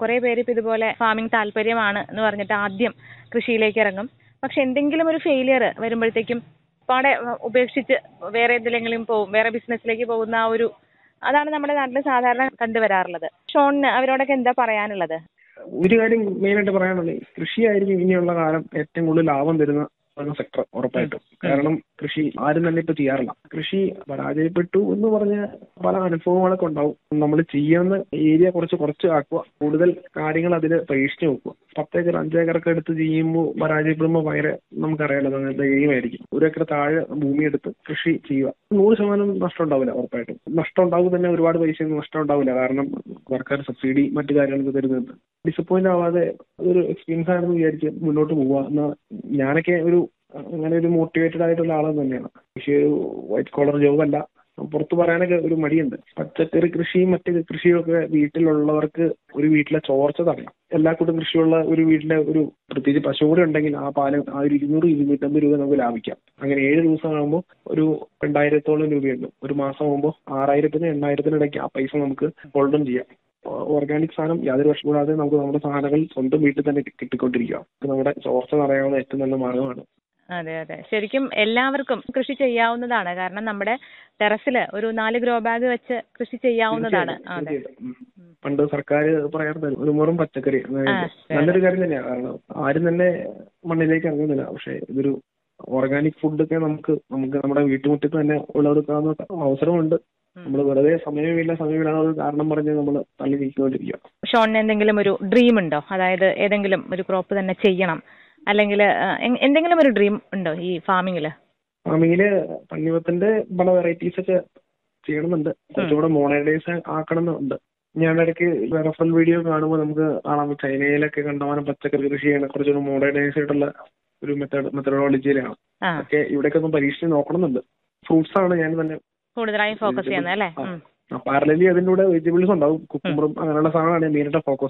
കുറെ പേര് ഇപ്പൊ ഇതുപോലെ ഫാമിംഗ് താല്പര്യമാണ് എന്ന് പറഞ്ഞിട്ട് ആദ്യം കൃഷിയിലേക്ക് ഇറങ്ങും പക്ഷെ എന്തെങ്കിലും ഒരു ഫെയിലിയർ വരുമ്പോഴത്തേക്കും പാടെ ഉപേക്ഷിച്ച് വേറെ എന്തിലെങ്കിലും പോകും വേറെ ബിസിനസ്സിലേക്ക് പോകുന്ന ആ ഒരു അതാണ് നമ്മുടെ നാട്ടിൽ സാധാരണ കണ്ടുവരാറുള്ളത് ഷോണിന് അവരോടൊക്കെ എന്താ പറയാനുള്ളത് ഒരു കാര്യം മെയിനായിട്ട് പറയാനുള്ളത് കൃഷിയായിരിക്കും ഇനിയുള്ള കാലം ഏറ്റവും കൂടുതൽ ലാഭം തരുന്ന ഒരു സെക്ടർ ഉറപ്പായിട്ടും കാരണം കൃഷി ആരും തന്നെ ഇപ്പൊ ചെയ്യാറില്ല കൃഷി പരാജയപ്പെട്ടു എന്ന് പറഞ്ഞ പല അനുഭവങ്ങളൊക്കെ ഉണ്ടാവും നമ്മൾ ചെയ്യുന്ന ഏരിയ കുറച്ച് കുറച്ച് ആക്കുക കൂടുതൽ കാര്യങ്ങൾ അതിൽ പരീക്ഷിച്ച് നോക്കുക പത്തേക്കർ അഞ്ചേക്കറൊക്കെ എടുത്ത് ചെയ്യുമ്പോൾ പരാജയപ്പെടുമ്പോൾ ഭയങ്കര നമുക്കറിയാലോ ദയമായിരിക്കും ഒരു ഏക്കർ താഴെ ഭൂമി എടുത്ത് കൃഷി ചെയ്യുക നൂറ് ശതമാനം നഷ്ടം ഉണ്ടാവില്ല ഉറപ്പായിട്ടും നഷ്ടം ഉണ്ടാവും തന്നെ ഒരുപാട് പൈസ നഷ്ടം ഉണ്ടാവില്ല കാരണം സർക്കാർ സബ്സിഡി മറ്റു കാര്യങ്ങൾക്ക് തരുന്നുണ്ട് ഡിസപ്പോയിന്റ് ആവാതെ അതൊരു എക്സ്പീരിയൻസ് ആണെന്ന് വിചാരിച്ച് മുന്നോട്ട് പോവുക എന്നാ ഞാനൊക്കെ ഒരു അങ്ങനെ ഒരു മോട്ടിവേറ്റഡ് ആയിട്ടുള്ള ആള് തന്നെയാണ് കൃഷി ഒരു വൈറ്റ് കോളർ ജോബ് അല്ല പുറത്ത് പറയാനൊക്കെ ഒരു മടിയുണ്ട് പച്ചക്കറി കൃഷിയും മറ്റ് കൃഷിയും ഒക്കെ വീട്ടിലുള്ളവർക്ക് ഒരു വീട്ടിലെ ചോർച്ച തടയാം എല്ലാ കൂട്ടം കൃഷിയുള്ള ഒരു വീട്ടിലെ ഒരു പ്രത്യേകിച്ച് പശു കൂടെ ഉണ്ടെങ്കിൽ ആ പാല് ആ ഒരു ഇരുന്നൂറ് ഇരുന്നൂറ്റമ്പത് രൂപ നമുക്ക് ലാഭിക്കാം അങ്ങനെ ഏഴ് ദിവസം ആകുമ്പോൾ ഒരു രണ്ടായിരത്തോളം രൂപയുണ്ട് ഒരു മാസം ആകുമ്പോൾ ആറായിരത്തിന് എണ്ണായിരത്തിന് ഇടയ്ക്ക് ആ പൈസ നമുക്ക് ഹോൾഡും ചെയ്യാം ഓർഗാനിക് സാധനം യാതൊരു വിഷം കൂടാതെ നമുക്ക് നമ്മുടെ സാധനങ്ങൾ സ്വന്തം വീട്ടിൽ തന്നെ കിട്ടിക്കൊണ്ടിരിക്കുക നമ്മുടെ ചോർച്ച തടയാവുന്ന ഏറ്റവും നല്ല മാർഗമാണ് അതെ അതെ ശരിക്കും എല്ലാവർക്കും കൃഷി ചെയ്യാവുന്നതാണ് കാരണം നമ്മുടെ ടെറസിൽ ഒരു നാല് ഗ്രോ ബാഗ് വെച്ച് കൃഷി ചെയ്യാവുന്നതാണ് അതെ പണ്ട് സർക്കാർ പറയാറുണ്ട് ഒരു മുറും പച്ചക്കറി നല്ലൊരു കാര്യം തന്നെയാണ് കാരണം ആരും തന്നെ മണ്ണിലേക്ക് ഇറങ്ങുന്നില്ല പക്ഷെ ഇതൊരു ഓർഗാനിക് ഫുഡൊക്കെ നമുക്ക് നമുക്ക് നമ്മുടെ വീട്ടുമുറ്റത്ത് തന്നെ വിളവെടുക്കാവുന്ന അവസരമുണ്ട് നമ്മൾ വെറുതെ സമയമില്ല സമയമില്ലാതെ കാരണം പറഞ്ഞ് നമ്മൾ തള്ളി നീക്കിക്കൊണ്ടിരിക്കുക ഷോണിന് എന്തെങ്കിലും ഒരു ഡ്രീം ഉണ്ടോ അതായത് ഏതെങ്കിലും ഒരു ക്രോപ്പ് തന്നെ ചെയ്യണം അല്ലെങ്കിൽ എന്തെങ്കിലും ഒരു ഡ്രീം ഉണ്ടോ ഈ ഫാമിങ്ങില് ഫാമിങ്ങില് തണ്ണിമത്തന്റെ പല വെറൈറ്റീസ് ഒക്കെ ചെയ്യണമെന്നുണ്ട് കുറച്ചുകൂടെ മോണൈഡൈസ് ആക്കണമെന്നുണ്ട് ഞാൻ ഇടയ്ക്ക് റെഫറൽ വീഡിയോ കാണുമ്പോൾ നമുക്ക് കാണാം ചൈനയിലൊക്കെ കണ്ടമാനം പച്ചക്കറി കൃഷി ചെയ്യണ കുറച്ചുകൂടെ മോഡേണൈസ് ആയിട്ടുള്ള ഒരു മെത്തേഡ് മെത്തഡോളജിയിലാണ് ഒക്കെ ഇവിടെയൊക്കെ ഒന്ന് പരീക്ഷിച്ച് നോക്കണമെന്നുണ്ട് ഫ്രൂട്ട്സ് ആണ് ഞാൻ തന്നെ കൂടുതലായും ഫോക്കസ് ചെയ്യുന്നത് അല്ലേ പാരലലി അതിന്റെ കൂടെ വെജിറ്റബിൾസ് ഉണ്ടാവും കുക്കുമ്പറും അങ്ങനെയുള്ള സാധനമാണ് മെയിനായിട്ട് ഫോക്കസ്